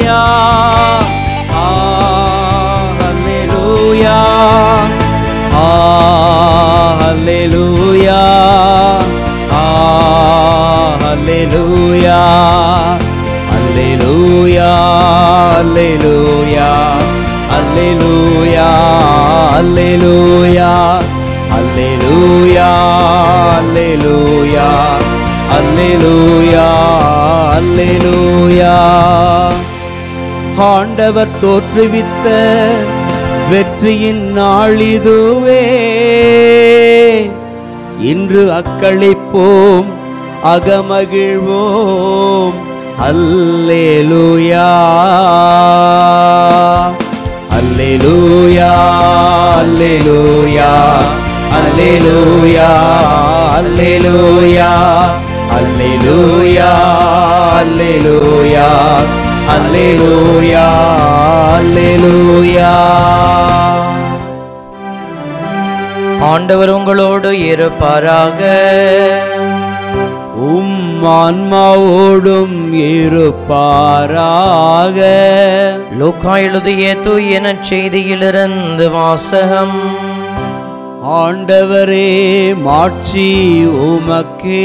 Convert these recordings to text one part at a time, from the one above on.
Hallelujah. Hallelujah. Hallelujah. Hallelujah. Hallelujah. Hallelujah. Hallelujah. Hallelujah. Hallelujah. Hallelujah. Hallelujah. ஆண்டவர் தோற்றுவித்த வெற்றியின் நாளிதுவே இன்று அக்களிப்போம் அகமகிழ்வோம் அல்லேலூயா அல்லேலூயா அல்லேலூயா அல்லேலூயா அல்லேலூயா அல்லேலூயா அல்லேலூயா அல்லேலூயா அல்லேலூயா ஆண்டவர் உங்களோடு இருப்பாராக உம் ஆன்மாவோடும் இருப்பாராக லூக்கா எழுதிய தூயன செய்தியிலிருந்து வாசகம் ஆண்டவரே மாட்சி உமக்கே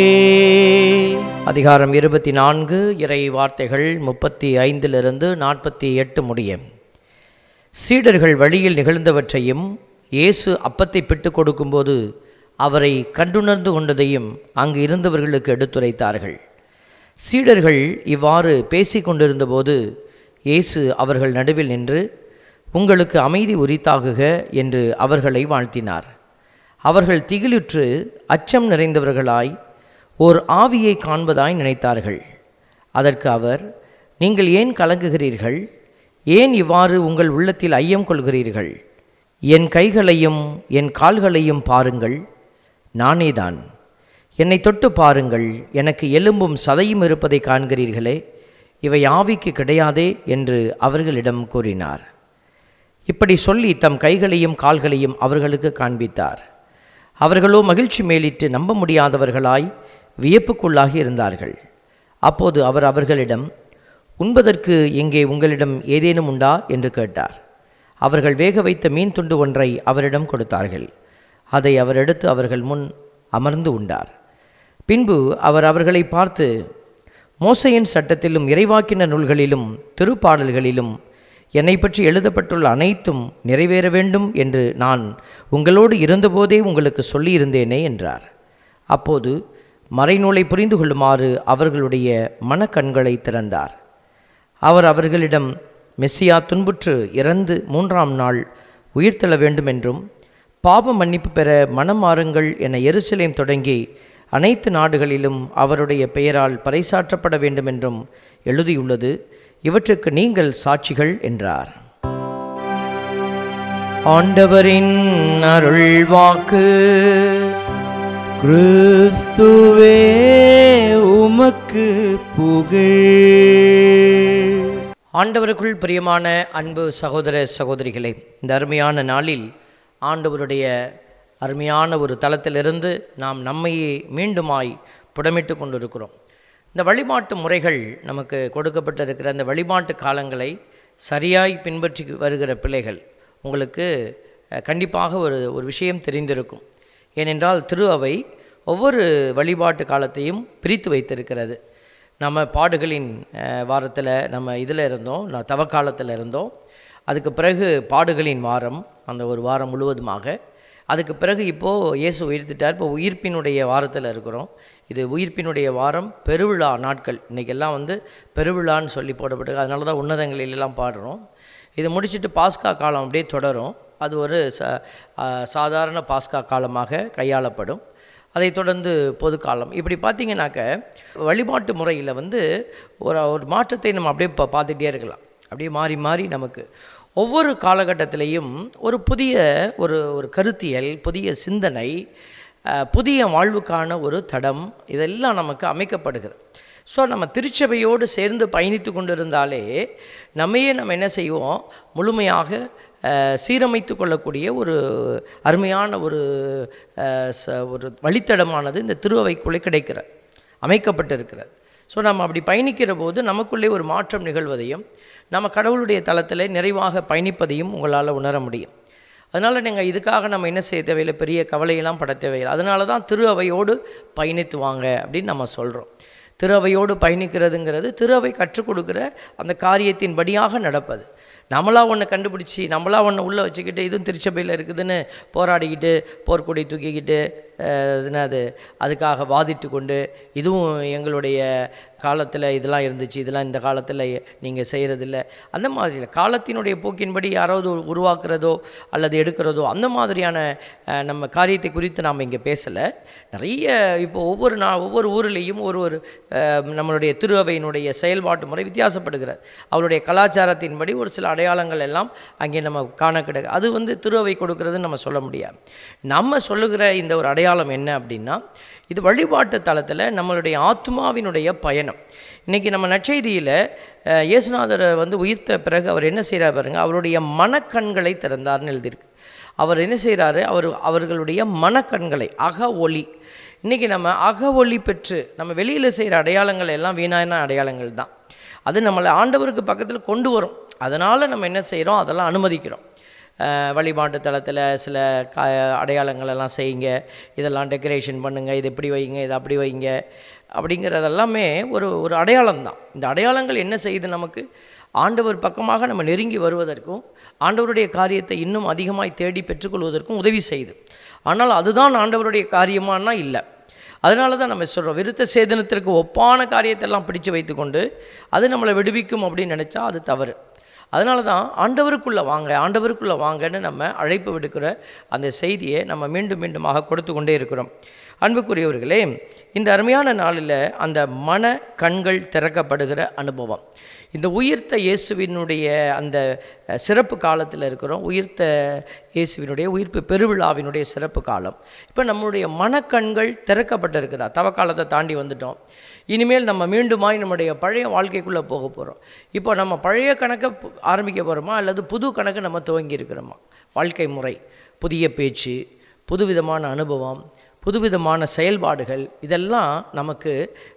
அதிகாரம் இருபத்தி நான்கு இறை வார்த்தைகள் முப்பத்தி ஐந்திலிருந்து நாற்பத்தி எட்டு முடிய சீடர்கள் வழியில் நிகழ்ந்தவற்றையும் இயேசு அப்பத்தை பிட்டு கொடுக்கும்போது அவரை கண்டுணர்ந்து கொண்டதையும் அங்கு இருந்தவர்களுக்கு எடுத்துரைத்தார்கள் சீடர்கள் இவ்வாறு பேசிக் கொண்டிருந்தபோது இயேசு அவர்கள் நடுவில் நின்று உங்களுக்கு அமைதி உரித்தாகுக என்று அவர்களை வாழ்த்தினார் அவர்கள் திகிலுற்று அச்சம் நிறைந்தவர்களாய் ஓர் ஆவியை காண்பதாய் நினைத்தார்கள் அதற்கு அவர் நீங்கள் ஏன் கலங்குகிறீர்கள் ஏன் இவ்வாறு உங்கள் உள்ளத்தில் ஐயம் கொள்கிறீர்கள் என் கைகளையும் என் கால்களையும் பாருங்கள் நானேதான் என்னை தொட்டு பாருங்கள் எனக்கு எலும்பும் சதையும் இருப்பதை காண்கிறீர்களே இவை ஆவிக்கு கிடையாதே என்று அவர்களிடம் கூறினார் இப்படி சொல்லி தம் கைகளையும் கால்களையும் அவர்களுக்கு காண்பித்தார் அவர்களோ மகிழ்ச்சி மேலிட்டு நம்ப முடியாதவர்களாய் வியப்புக்குள்ளாகி இருந்தார்கள் அப்போது அவர் அவர்களிடம் உண்பதற்கு இங்கே உங்களிடம் ஏதேனும் உண்டா என்று கேட்டார் அவர்கள் வேக வைத்த மீன் துண்டு ஒன்றை அவரிடம் கொடுத்தார்கள் அதை அவர் எடுத்து அவர்கள் முன் அமர்ந்து உண்டார் பின்பு அவர் அவர்களை பார்த்து மோசையின் சட்டத்திலும் இறைவாக்கின நூல்களிலும் திருப்பாடல்களிலும் என்னை பற்றி எழுதப்பட்டுள்ள அனைத்தும் நிறைவேற வேண்டும் என்று நான் உங்களோடு இருந்தபோதே உங்களுக்கு சொல்லியிருந்தேனே என்றார் அப்போது மறைநூலை புரிந்து கொள்ளுமாறு அவர்களுடைய மனக்கண்களை திறந்தார் அவர் அவர்களிடம் மெஸ்ஸியா துன்புற்று இறந்து மூன்றாம் நாள் உயிர்த்தெழ வேண்டும் என்றும் பாவ மன்னிப்பு பெற மனம் மாறுங்கள் என எருசலேம் தொடங்கி அனைத்து நாடுகளிலும் அவருடைய பெயரால் பறைசாற்றப்பட வேண்டும் என்றும் எழுதியுள்ளது இவற்றுக்கு நீங்கள் சாட்சிகள் என்றார் ஆண்டவரின் அருள் வாக்கு கிறிஸ்துவே உமக்கு புகழ் ஆண்டவருக்குள் பிரியமான அன்பு சகோதர சகோதரிகளே இந்த அருமையான நாளில் ஆண்டவருடைய அருமையான ஒரு தளத்திலிருந்து நாம் நம்மையே மீண்டுமாய் புடமிட்டு கொண்டிருக்கிறோம் இந்த வழிபாட்டு முறைகள் நமக்கு கொடுக்கப்பட்டிருக்கிற அந்த வழிபாட்டு காலங்களை சரியாய் பின்பற்றி வருகிற பிள்ளைகள் உங்களுக்கு அஹ், கண்டிப்பாக ஒரு ஒரு விஷயம் தெரிந்திருக்கும் ஏனென்றால் திரு அவை ஒவ்வொரு வழிபாட்டு காலத்தையும் பிரித்து வைத்திருக்கிறது நம்ம பாடுகளின் வாரத்தில் நம்ம இதில் இருந்தோம் நான் தவக்காலத்தில் இருந்தோம் அதுக்கு பிறகு பாடுகளின் வாரம் அந்த ஒரு வாரம் முழுவதுமாக அதுக்கு பிறகு இப்போது இயேசு உயிர்த்திட்டார் இப்போ உயிர்ப்பினுடைய வாரத்தில் இருக்கிறோம் இது உயிர்ப்பினுடைய வாரம் பெருவிழா நாட்கள் இன்றைக்கெல்லாம் வந்து பெருவிழான்னு சொல்லி போடப்பட்டு அதனால தான் உன்னதங்களிலெல்லாம் பாடுறோம் இது முடிச்சுட்டு பாஸ்கா காலம் அப்படியே தொடரும் அது ஒரு ச ஆ, சாதாரண பாஸ்கா காலமாக கையாளப்படும் அதைத் தொடர்ந்து பொதுக்காலம் இப்படி பார்த்தீங்கன்னாக்க வழிபாட்டு முறையில் வந்து ஒரு ஒரு மாற்றத்தை நம்ம அப்படியே இப்போ பார்த்துட்டே இருக்கலாம் அப்படியே மாறி மாறி நமக்கு ஒவ்வொரு காலகட்டத்திலையும் ஒரு புதிய ஒரு ஒரு கருத்தியல் புதிய சிந்தனை அஹ், புதிய வாழ்வுக்கான ஒரு தடம் இதெல்லாம் நமக்கு அமைக்கப்படுகிறது ஸோ நம்ம திருச்சபையோடு சேர்ந்து பயணித்து கொண்டிருந்தாலே நம்மையே நம்ம என்ன செய்வோம் முழுமையாக அஹ், சீரமைத்து கொள்ளக்கூடிய ஒரு அருமையான ஒரு அஹ், ச- ஒரு வழித்தடமானது இந்த திருவைக்குள்ளே கிடைக்கிறது அமைக்கப்பட்டிருக்கிறது ஸோ நம்ம அப்படி பயணிக்கிற போது நமக்குள்ளே ஒரு மாற்றம் நிகழ்வதையும் நம்ம கடவுளுடைய தளத்தில் நிறைவாக பயணிப்பதையும் உங்களால் உணர முடியும் அதனால் நீங்கள் இதுக்காக நம்ம என்ன செய்ய தேவையில்லை பெரிய கவலையெல்லாம் பட தேவையில்லை அதனால தான் திரு அவையோடு பயணித்து வாங்க அப்படின்னு நம்ம சொல்கிறோம் திரு அவையோடு பயணிக்கிறதுங்கிறது திரு அவை கற்றுக் கொடுக்குற அந்த காரியத்தின் படியாக நடப்பது நம்மளா ஒன்று கண்டுபிடிச்சி நம்மளா ஒன்று உள்ளே வச்சுக்கிட்டு இதுவும் திருச்சபையில் இருக்குதுன்னு போராடிக்கிட்டு போர்க்கொடி தூக்கிக்கிட்டு அஹ், என்னது அதுக்காக வாதிட்டு கொண்டு இதுவும் எங்களுடைய காலத்தில் இதெல்லாம் இருந்துச்சு இதெல்லாம் இந்த காலத்தில் நீங்கள் செய்கிறதில்ல அந்த மாதிரி இல்லை காலத்தினுடைய போக்கின்படி யாராவது ஒரு உருவாக்குறதோ அல்லது எடுக்கிறதோ அந்த மாதிரியான அஹ், நம்ம காரியத்தை குறித்து நாம் இங்கே பேசலை நிறைய இப்போ ஒவ்வொரு நா ஒவ்வொரு ஊர்லேயும் ஒரு ஒரு அஹ், நம்மளுடைய திருவையினுடைய செயல்பாட்டு முறை வித்தியாசப்படுகிறது அவருடைய கலாச்சாரத்தின்படி ஒரு சில அடையாளங்கள் எல்லாம் அங்கே நம்ம காண கிடையாது அது வந்து திருவை கொடுக்கறதுன்னு நம்ம சொல்ல முடியாது நம்ம சொல்லுகிற இந்த ஒரு அடையாளம் என்ன அப்படின்னா இது வழிபாட்டு தளத்தில் நம்மளுடைய ஆத்மாவினுடைய பயணம் இன்றைக்கி நம்ம நற்செய்தியில் அஹ், இயேசுநாதரை வந்து உயிர்த்த பிறகு அவர் என்ன செய்கிறார் பாருங்க அவருடைய மனக்கண்களை திறந்தார்னு எழுதியிருக்கு அவர் என்ன செய்கிறாரு அவர் அவர்களுடைய மனக்கண்களை அக ஒளி இன்றைக்கி நம்ம அக ஒளி பெற்று நம்ம வெளியில் செய்கிற அடையாளங்கள் எல்லாம் வீணான அடையாளங்கள் தான் அது நம்மளை ஆண்டவருக்கு பக்கத்தில் கொண்டு வரும் அதனால் நம்ம என்ன செய்கிறோம் அதெல்லாம் அனுமதிக்கிறோம் அஹ் வழிபாட்டு தளத்தில் சில கா அடையாளங்கள் எல்லாம் செய்யுங்க இதெல்லாம் டெக்கரேஷன் பண்ணுங்கள் இது இப்படி வைங்க இது அப்படி வைங்க அப்படிங்கிறதெல்லாமே ஒரு ஒரு அடையாளம் தான் இந்த அடையாளங்கள் என்ன செய்யுது நமக்கு ஆண்டவர் பக்கமாக நம்ம நெருங்கி வருவதற்கும் ஆண்டவருடைய காரியத்தை இன்னும் அதிகமாய் தேடி பெற்றுக்கொள்வதற்கும் உதவி செய்யுது ஆனால் அதுதான் ஆண்டவருடைய காரியமானா இல்லை அதனால தான் நம்ம சொல்கிறோம் விருத்த சேதனத்திற்கு ஒப்பான காரியத்தை எல்லாம் பிடிச்சு வைத்துக்கொண்டு அது நம்மளை விடுவிக்கும் அப்படின்னு நினச்சா அது தவறு அதனால தான் ஆண்டவருக்குள்ளே வாங்க ஆண்டவருக்குள்ளே வாங்கன்னு நம்ம அழைப்பு விடுக்கிற அந்த செய்தியை நம்ம மீண்டும் மீண்டுமாக கொடுத்து கொண்டே இருக்கிறோம் அன்புக்குரியவர்களே இந்த அருமையான நாளில் அந்த மன கண்கள் திறக்கப்படுகிற அனுபவம் இந்த உயிர்த்த இயேசுவினுடைய அந்த அஹ், சிறப்பு காலத்தில் இருக்கிறோம் உயிர்த்த இயேசுவினுடைய உயிர்ப்பு பெருவிழாவினுடைய சிறப்பு காலம் இப்போ நம்முடைய மனக்கண்கள் திறக்கப்பட்டிருக்குதா தவக்காலத்தை தாண்டி வந்துட்டோம் இனிமேல் நம்ம மீண்டுமாய் நம்முடைய பழைய வாழ்க்கைக்குள்ளே போக போகிறோம் இப்போ நம்ம பழைய கணக்கை பு- ஆரம்பிக்க போகிறோமா அல்லது புது கணக்கு நம்ம துவங்கி இருக்கிறோமா வாழ்க்கை முறை புதிய பேச்சு புதுவிதமான அனுபவம் புதுவிதமான செயல்பாடுகள் இதெல்லாம் நமக்கு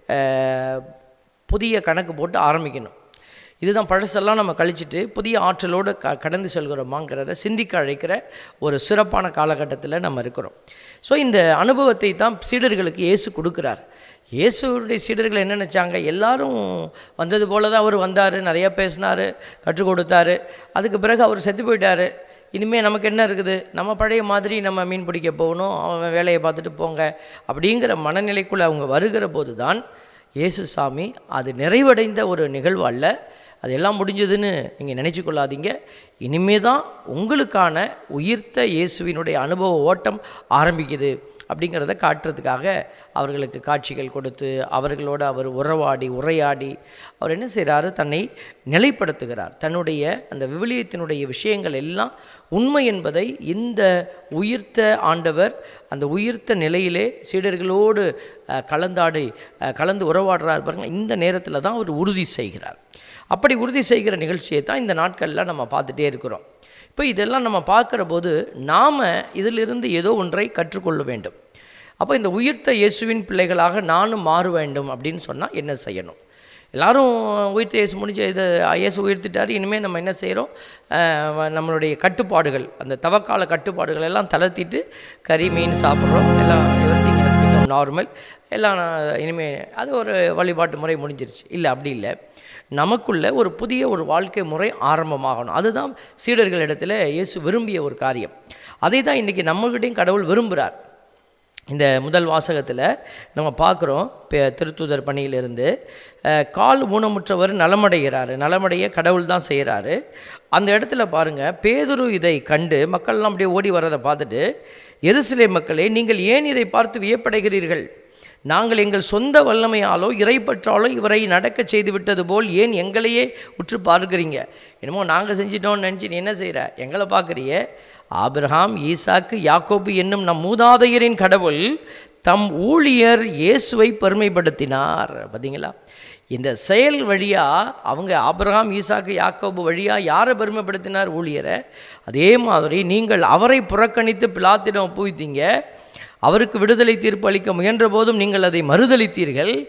அஹ், புதிய கணக்கு போட்டு ஆரம்பிக்கணும் இதுதான் பழசெல்லாம் நம்ம கழிச்சிட்டு புதிய ஆற்றலோடு க கடந்து செல்கிறோமாங்கிறத சிந்திக்க அழைக்கிற ஒரு சிறப்பான காலகட்டத்தில் நம்ம இருக்கிறோம் ஸோ இந்த அனுபவத்தை தான் சீடர்களுக்கு இயேசு கொடுக்குறார் இயேசுடைய சீடர்கள் என்ன நினச்சாங்க எல்லாரும் வந்தது போல தான் அவர் வந்தார் நிறைய பேசினார் கற்றுக் கொடுத்தாரு அதுக்கு பிறகு அவர் செத்து போயிட்டாரு இனிமேல் நமக்கு என்ன இருக்குது நம்ம பழைய மாதிரி நம்ம மீன் பிடிக்க போகணும் அவன் வேலையை பார்த்துட்டு போங்க அப்படிங்கிற மனநிலைக்குள்ளே அவங்க வருகிற போது தான் இயேசு சாமி அது நிறைவடைந்த ஒரு நிகழ்வு அல்ல அது எல்லாம் முடிஞ்சதுன்னு நீங்கள் நினச்சி கொள்ளாதீங்க இனிமே தான் உங்களுக்கான உயிர்த்த இயேசுவினுடைய அனுபவ ஓட்டம் ஆரம்பிக்குது அப்படிங்கிறத காட்டுறதுக்காக அவர்களுக்கு காட்சிகள் கொடுத்து அவர்களோடு அவர் உறவாடி உரையாடி அவர் என்ன செய்கிறாரு தன்னை நிலைப்படுத்துகிறார் தன்னுடைய அந்த விவிலியத்தினுடைய விஷயங்கள் எல்லாம் உண்மை என்பதை இந்த உயிர்த்த ஆண்டவர் அந்த உயிர்த்த நிலையிலே சீடர்களோடு அஹ், கலந்தாடி அஹ், கலந்து உறவாடுறார் பாருங்க இந்த நேரத்தில் தான் அவர் உறுதி செய்கிறார் அப்படி உறுதி செய்கிற நிகழ்ச்சியை தான் இந்த நாட்களில் நம்ம பார்த்துட்டே இருக்கிறோம் இப்போ இதெல்லாம் நம்ம பார்க்குற போது நாம் இதிலிருந்து ஏதோ ஒன்றை கற்றுக்கொள்ள வேண்டும் அப்போ இந்த உயிர்த்த இயேசுவின் பிள்ளைகளாக நானும் மாற வேண்டும் அப்படின்னு சொன்னால் என்ன செய்யணும் எல்லாரும் உயிர்த்த இயேசு முடிஞ்ச இது இயேசு உயிர்த்திட்டார் இனிமேல் நம்ம என்ன செய்கிறோம் நம்மளுடைய கட்டுப்பாடுகள் அந்த தவக்கால கட்டுப்பாடுகள் எல்லாம் தளர்த்திட்டு கறி மீன் சாப்பிட்றோம் எல்லாம் எவ்ரி திங் நார்மல் எல்லாம் இனிமேல் அது ஒரு வழிபாட்டு முறை முடிஞ்சிருச்சு இல்லை அப்படி இல்லை நமக்குள்ள ஒரு புதிய ஒரு வாழ்க்கை முறை ஆரம்பமாகணும் அதுதான் சீடர்களிடத்தில் இயேசு விரும்பிய ஒரு காரியம் அதை தான் இன்றைக்கி நம்மகிட்டையும் கடவுள் விரும்புகிறார் இந்த முதல் வாசகத்தில் நம்ம பார்க்குறோம் திருத்தூதர் பணியிலிருந்து அஹ், கால் ஊனமுற்றவர் நலமடைகிறாரு நலமடைய கடவுள் தான் செய்கிறாரு அந்த இடத்துல பாருங்கள் பேதுரு இதை கண்டு மக்கள்லாம் அப்படியே ஓடி வர்றதை பார்த்துட்டு எருசலே மக்களே நீங்கள் ஏன் இதை பார்த்து வியப்படைகிறீர்கள் நாங்கள் எங்கள் சொந்த வல்லமையாலோ இறைப்பற்றாலோ இவரை நடக்க செய்து விட்டது போல் ஏன் எங்களையே உற்று பார்க்குறீங்க என்னமோ நாங்கள் செஞ்சிட்டோம்னு நினச்சி நீ என்ன செய்கிற எங்களை பார்க்குறியே ஆபிரகாம் ஈசாக்கு யாக்கோபு என்னும் நம் மூதாதையரின் கடவுள் தம் ஊழியர் இயேசுவை பெருமைப்படுத்தினார் பார்த்தீங்களா இந்த செயல் வழியாக அவங்க ஆபிரகாம் ஈசாக்கு யாக்கோபு வழியாக யாரை பெருமைப்படுத்தினார் ஊழியரை அதே மாதிரி நீங்கள் அவரை புறக்கணித்து பிலாத்திடம் ஒப்புவித்தீங்க அவருக்கு விடுதலை தீர்ப்பு அளிக்க முயன்ற போதும் நீங்கள் அதை மறுதளித்தீர்கள்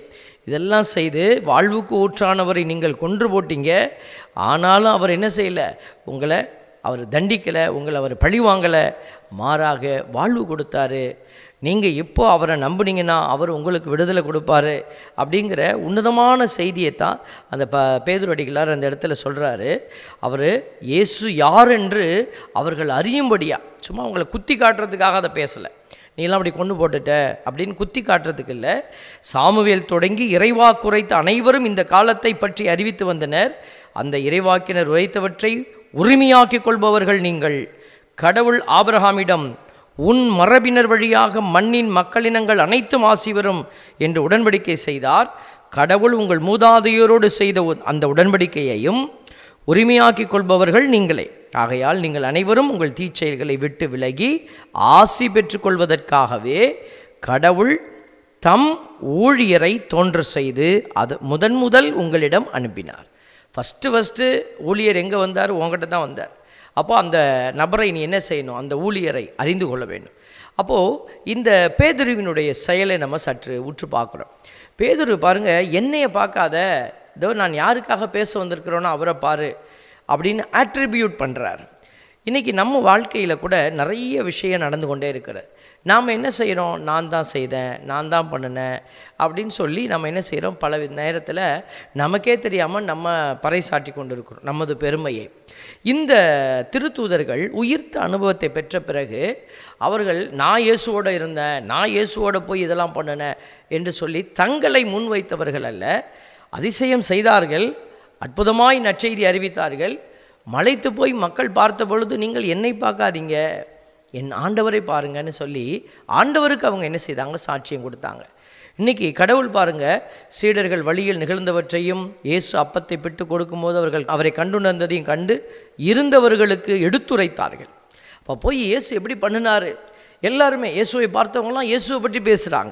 இதெல்லாம் செய்து வாழ்வுக்கு ஊற்றானவரை நீங்கள் கொன்று போட்டீங்க ஆனாலும் அவர் என்ன செய்யலை உங்களை அவர் தண்டிக்கலை உங்களை அவர் பழி வாங்கலை மாறாக வாழ்வு கொடுத்தாரு நீங்கள் இப்போ அவரை நம்புனீங்கன்னா அவர் உங்களுக்கு விடுதலை கொடுப்பாரு அப்படிங்கிற உன்னதமான செய்தியை தான் அந்த ப பேதுரடிகளார் அந்த இடத்துல சொல்கிறாரு அவர் இயேசு யார் என்று அவர்கள் அறியும்படியா சும்மா அவங்கள குத்தி காட்டுறதுக்காக அதை பேசலை நீலாம் அப்படி கொண்டு போட்டுட்ட அப்படின்னு குத்தி காட்டுறதுக்கு இல்லை சாமுவேல் தொடங்கி இறைவா குறைத்த அனைவரும் இந்த காலத்தை பற்றி அறிவித்து வந்தனர் அந்த இறைவாக்கினர் உரைத்தவற்றை உரிமையாக்கிக் கொள்பவர்கள் நீங்கள் கடவுள் ஆபிரகாமிடம் உன் மரபினர் வழியாக மண்ணின் மக்களினங்கள் அனைத்தும் ஆசி வரும் என்று உடன்படிக்கை செய்தார் கடவுள் உங்கள் மூதாதையரோடு செய்த உ- அந்த உடன்படிக்கையையும் உரிமையாக்கிக் கொள்பவர்கள் நீங்களே ஆகையால் நீங்கள் அனைவரும் உங்கள் தீச்செயல்களை விட்டு விலகி ஆசி பெற்றுக்கொள்வதற்காகவே கடவுள் தம் ஊழியரை தோன்ற செய்து அது முதன் முதல் உங்களிடம் அனுப்பினார் ஃபஸ்ட்டு ஃபஸ்ட்டு ஊழியர் எங்கே வந்தார் உங்ககிட்ட தான் வந்தார் அப்போ அந்த நபரை நீ என்ன செய்யணும் அந்த ஊழியரை அறிந்து கொள்ள வேண்டும் அப்போது இந்த பேதுருவினுடைய செயலை நம்ம சற்று உற்று பார்க்குறோம் பேதுரு பாருங்க என்னைய பார்க்காத இதோ நான் யாருக்காக பேச வந்திருக்கிறோனோ அவரை பாரு அப்படின்னு ஆட்ரிபியூட் பண்ணுறார் இன்றைக்கி நம்ம வாழ்க்கையில் கூட நிறைய விஷயம் நடந்து கொண்டே இருக்கிறது நாம் என்ன செய்கிறோம் நான் தான் செய்தேன் நான் தான் பண்ணினேன் அப்படின்னு சொல்லி நம்ம என்ன செய்கிறோம் பல வி- நேரத்தில் நமக்கே தெரியாமல் நம்ம பறைசாற்றி கொண்டு இருக்கிறோம் நமது பெருமையை இந்த திருத்தூதர்கள் உயிர்த்த அனுபவத்தை பெற்ற பிறகு அவர்கள் நான் இயேசுவோட இருந்தேன் நான் இயேசுவோட போய் இதெல்லாம் பண்ணினேன் என்று சொல்லி தங்களை முன்வைத்தவர்கள் அல்ல அதிசயம் செய்தார்கள் அற்புதமாய் நற்செய்தி அறிவித்தார்கள் மலைத்து போய் மக்கள் பார்த்த பொழுது நீங்கள் என்னை பார்க்காதீங்க என் ஆண்டவரை பாருங்கன்னு சொல்லி ஆண்டவருக்கு அவங்க என்ன செய்தாங்க சாட்சியம் கொடுத்தாங்க இன்னைக்கு கடவுள் பாருங்க சீடர்கள் வழியில் நிகழ்ந்தவற்றையும் இயேசு அப்பத்தை பிட்டு கொடுக்கும்போது அவர்கள் அவரை கண்டுணர்ந்ததையும் கண்டு இருந்தவர்களுக்கு எடுத்துரைத்தார்கள் அப்போ போய் இயேசு எப்படி பண்ணினாரு எல்லாருமே இயேசுவை பார்த்தவங்களாம் இயேசுவை பற்றி பேசுகிறாங்க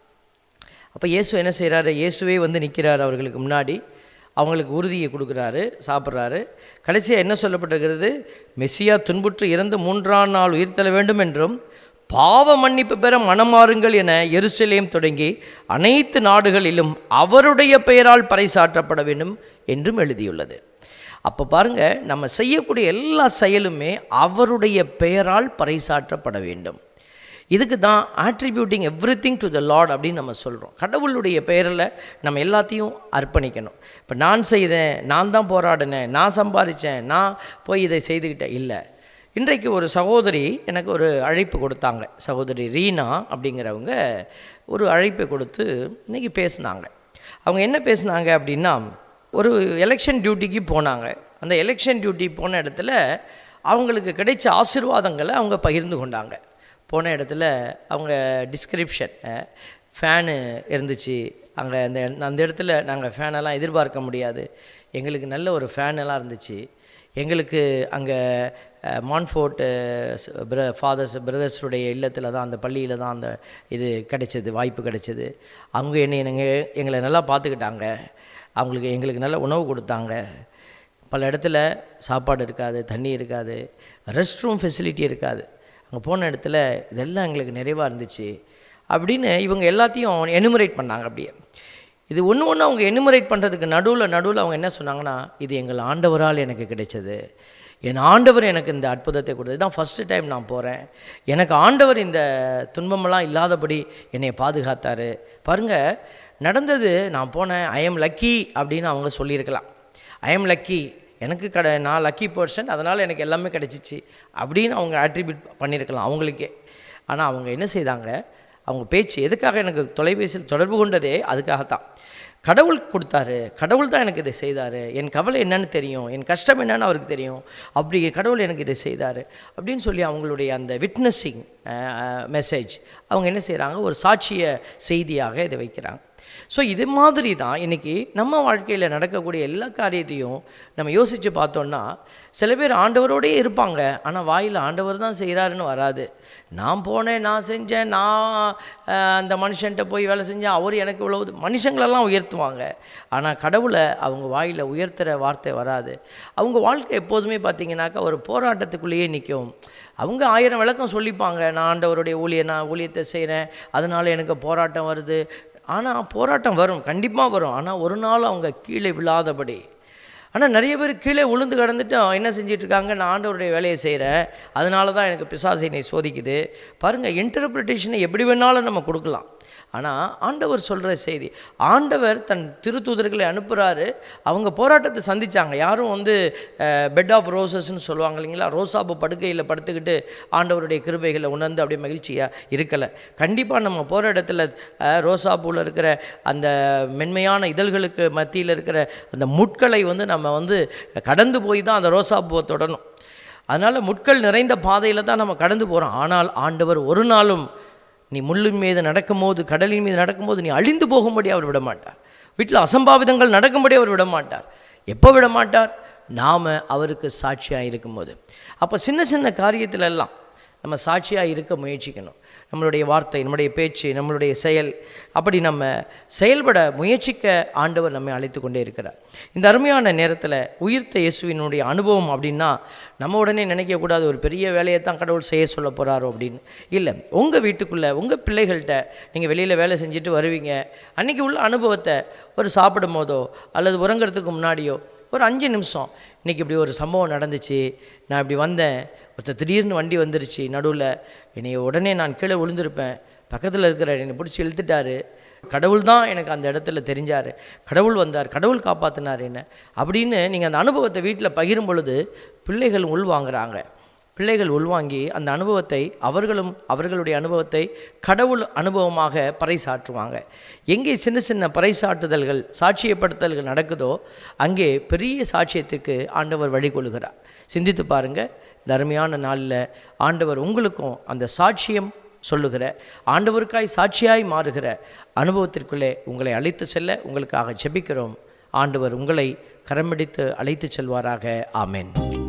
அப்போ இயேசு என்ன செய்கிறாரு இயேசுவே வந்து நிற்கிறார் அவர்களுக்கு முன்னாடி அவங்களுக்கு உறுதியை கொடுக்குறாரு சாப்பிட்றாரு கடைசியாக என்ன சொல்லப்பட்டிருக்கிறது மெஸ்ஸியா துன்புற்று இறந்து மூன்றாம் நாள் உயிர்த்தெழ வேண்டும் என்றும் பாவ மன்னிப்பு பெற மனமாறுங்கள் என எருசலேம் தொடங்கி அனைத்து நாடுகளிலும் அவருடைய பெயரால் பறைசாற்றப்பட வேண்டும் என்றும் எழுதியுள்ளது அப்போ பாருங்க நம்ம செய்யக்கூடிய எல்லா செயலுமே அவருடைய பெயரால் பறைசாற்றப்பட வேண்டும் இதுக்கு தான் attributing everything to the lord அப்படின்னு நம்ம சொல்கிறோம் கடவுளுடைய பெயரில் நம்ம எல்லாத்தையும் அர்ப்பணிக்கணும் இப்போ நான் செய்தேன் நான் தான் போராடினேன் நான் சம்பாதிச்சேன் நான் போய் இதை செய்துக்கிட்டேன் இல்லை இன்றைக்கு ஒரு சகோதரி எனக்கு ஒரு அழைப்பு கொடுத்தாங்க சகோதரி ரீனா அப்படிங்கிறவங்க ஒரு அழைப்பை கொடுத்து இன்னைக்கு பேசுனாங்க அவங்க என்ன பேசுனாங்க அப்படின்னா ஒரு எலெக்ஷன் டியூட்டிக்கு போனாங்க அந்த எலெக்ஷன் டியூட்டி போன இடத்துல அவங்களுக்கு கிடைச்ச ஆசீர்வாதங்களை அவங்க பகிர்ந்து கொண்டாங்க போன இடத்துல அவங்க டிஸ்கிரிப்ஷன் ஃபேனு இருந்துச்சு அங்கே அந்த அந்த இடத்துல நாங்கள் ஃபேனெல்லாம் எதிர்பார்க்க முடியாது எங்களுக்கு நல்ல ஒரு ஃபேன் எல்லாம் இருந்துச்சு எங்களுக்கு அங்கே மான்ஃபோர்ட் பிர ஃபாதர்ஸ் பிரதர்ஸுடைய இல்லத்தில் தான் அந்த பள்ளியில் தான் அந்த இது கிடைச்சது வாய்ப்பு கிடைச்சது அவங்க என்னை எங்கள் எங்களை நல்லா பார்த்துக்கிட்டாங்க அவங்களுக்கு எங்களுக்கு நல்ல உணவு கொடுத்தாங்க பல இடத்துல சாப்பாடு இருக்காது தண்ணி இருக்காது ரெஸ்ட் ரூம் ஃபெசிலிட்டி இருக்காது அங்கே போன இடத்துல இதெல்லாம் எங்களுக்கு நிறைவாக இருந்துச்சு அப்படின்னு இவங்க எல்லாத்தையும் எனுமரேட் பண்ணாங்க அப்படியே இது ஒன்று ஒன்று அவங்க எனுமரேட் பண்ணுறதுக்கு நடுவில் நடுவில் அவங்க என்ன சொன்னாங்கன்னா இது எங்கள் ஆண்டவரால் எனக்கு கிடைச்சது என் ஆண்டவர் எனக்கு இந்த அற்புதத்தை கொடுத்தது தான் ஃபஸ்ட்டு டைம் நான் போகிறேன் எனக்கு ஆண்டவர் இந்த துன்பமெல்லாம் இல்லாதபடி என்னை பாதுகாத்தார் பாருங்கள் நடந்தது நான் போனேன் ஐ எம் லக்கி அப்படின்னு அவங்க சொல்லியிருக்கலாம் ஐ எம் லக்கி எனக்கு கடை நான் லக்கி பர்சன் அதனால் எனக்கு எல்லாமே கிடைச்சிச்சு அப்படின்னு அவங்க ஆட்ரிபியூட் பண்ணியிருக்கலாம் அவங்களுக்கே ஆனால் அவங்க என்ன செய்தாங்க அவங்க பேச்சு எதுக்காக எனக்கு தொலைபேசியில் தொடர்பு கொண்டதே அதுக்காகத்தான் கடவுள் கொடுத்தாரு கடவுள் தான் எனக்கு இதை செய்தார் என் கவலை என்னன்னு தெரியும் என் கஷ்டம் என்னன்னு அவருக்கு தெரியும் அப்படி கடவுள் எனக்கு இதை செய்தார் அப்படின்னு சொல்லி அவங்களுடைய அந்த விட்னஸிங் மெசேஜ் அவங்க என்ன செய்கிறாங்க ஒரு சாட்சிய செய்தியாக இதை வைக்கிறாங்க ஸோ இது மாதிரி தான் இன்றைக்கி நம்ம வாழ்க்கையில் நடக்கக்கூடிய எல்லா காரியத்தையும் நம்ம யோசித்து பார்த்தோன்னா சில பேர் ஆண்டவரோடயே இருப்பாங்க ஆனால் வாயில் ஆண்டவர் தான் செய்கிறாருன்னு வராது நான் போனேன் நான் செஞ்சேன் நான் அஹ், அந்த மனுஷன்ட்ட போய் வேலை செஞ்சேன் அவர் எனக்கு இவ்வளவு மனுஷங்களெல்லாம் உயர்த்துவாங்க ஆனால் கடவுளை அவங்க வாயில் உயர்த்துகிற வார்த்தை வராது அவங்க வாழ்க்கை எப்போதுமே பார்த்தீங்கன்னாக்கா ஒரு போராட்டத்துக்குள்ளேயே நிற்கும் அவங்க ஆயிரம் விளக்கம் சொல்லிப்பாங்க நான் ஆண்டவருடைய ஊழிய நான் ஊழியத்தை செய்கிறேன் அதனால எனக்கு போராட்டம் வருது ஆனால் போராட்டம் வரும் கண்டிப்பாக வரும் ஆனால் ஒரு நாள் அவங்க கீழே விழாதபடி ஆனால் நிறைய பேர் கீழே உளுந்து கிடந்துட்டு அவன் என்ன செஞ்சிட்டு இருக்காங்க நான் ஆண்டவருடைய வேலையை செய்கிறேன் அதனால தான் எனக்கு பிசாசு என்னை சோதிக்குது பாருங்கள் இன்டர்பிரிட்டேஷனை எப்படி வேணாலும் நம்ம கொடுக்கலாம் ஆனால் ஆண்டவர் சொல்கிற செய்தி ஆண்டவர் தன் திருத்தூதர்களை அனுப்புகிறாரு அவங்க போராட்டத்தை சந்திச்சாங்க யாரும் வந்து பெட் ஆஃப் ரோசஸ்ன்னு சொல்லுவாங்க இல்லைங்களா ரோசாப்பு படுக்கையில் படுத்துக்கிட்டு ஆண்டவருடைய கிருபைகளை உணர்ந்து அப்படியே மகிழ்ச்சியாக இருக்கலை கண்டிப்பாக நம்ம போகிற இடத்துல அஹ், ரோசாப்பூவில் இருக்கிற அந்த மென்மையான இதழ்களுக்கு மத்தியில் இருக்கிற அந்த முட்களை வந்து நம்ம வந்து கடந்து போய் தான் அந்த ரோசாப்பூவை தொடணும் அதனால் முட்கள் நிறைந்த பாதையில் தான் நம்ம கடந்து போகிறோம் ஆனால் ஆண்டவர் ஒரு நாளும் நீ முள்ளின் மீது நடக்கும்போது கடலின் மீது நடக்கும்போது நீ அழிந்து போகும்படி அவர் விட மாட்டார் வீட்டில் அசம்பாவிதங்கள் நடக்கும்படி அவர் விட மாட்டார் எப்போ விட மாட்டார் நாம் அவருக்கு சாட்சியாக இருக்கும்போது அப்போ சின்ன சின்ன காரியத்துல எல்லாம் நம்ம சாட்சியாக இருக்க முயற்சிக்கணும் நம்மளுடைய வார்த்தை நம்முடைய பேச்சு நம்மளுடைய செயல் அப்படி நம்ம செயல்பட முயற்சிக்க ஆண்டவர் நம்மை அழைத்து கொண்டே இருக்கிறார் இந்த அருமையான நேரத்தில் உயிர்த்த இயேசுவினுடைய அனுபவம் அப்படின்னா நம்ம உடனே நினைக்கக்கூடாது ஒரு பெரிய வேலையை தான் கடவுள் செய்ய சொல்ல போகிறாரோ அப்படின்னு இல்லை உங்கள் வீட்டுக்குள்ளே உங்கள் பிள்ளைகள்கிட்ட நீங்கள் வெளியில் வேலை செஞ்சுட்டு வருவீங்க அன்றைக்கி உள்ள அனுபவத்தை ஒரு சாப்பிடும் போதோ அல்லது உறங்குறதுக்கு முன்னாடியோ ஒரு அஞ்சு நிமிஷம் இன்றைக்கி இப்படி ஒரு சம்பவம் நடந்துச்சு நான் இப்படி வந்தேன் ஒருத்தர் திடீர்னு வண்டி வந்துருச்சு நடுவில் என்னை உடனே நான் கீழே விழுந்திருப்பேன் பக்கத்தில் இருக்கிற என்னை பிடிச்சி இழுத்துட்டாரு கடவுள் தான் எனக்கு அந்த இடத்துல தெரிஞ்சார் கடவுள் வந்தார் கடவுள் காப்பாற்றினார் என்ன அப்படின்னு நீங்கள் அந்த அனுபவத்தை வீட்டில் பகிரும் பொழுது பிள்ளைகள் உள்வாங்குறாங்க பிள்ளைகள் உள்வாங்கி அந்த அனுபவத்தை அவர்களும் அவர்களுடைய அனுபவத்தை கடவுள் அனுபவமாக பறைசாற்றுவாங்க எங்கே சின்ன சின்ன பறைசாற்றுதல்கள் சாட்சியப்படுத்தல்கள் நடக்குதோ அங்கே பெரிய சாட்சியத்துக்கு ஆண்டவர் வழிகொள்கிறார் சிந்தித்து பாருங்க இந்த அருமையான நாளில் ஆண்டவர் உங்களுக்கும் அந்த சாட்சியம் சொல்லுகிற ஆண்டவருக்காய் சாட்சியாய் மாறுகிற அனுபவத்திற்குள்ளே உங்களை அழைத்து செல்ல உங்களுக்காக ஜெபிக்கிறோம் ஆண்டவர் உங்களை கரம்பிடித்து அழைத்து செல்வாராக ஆமென்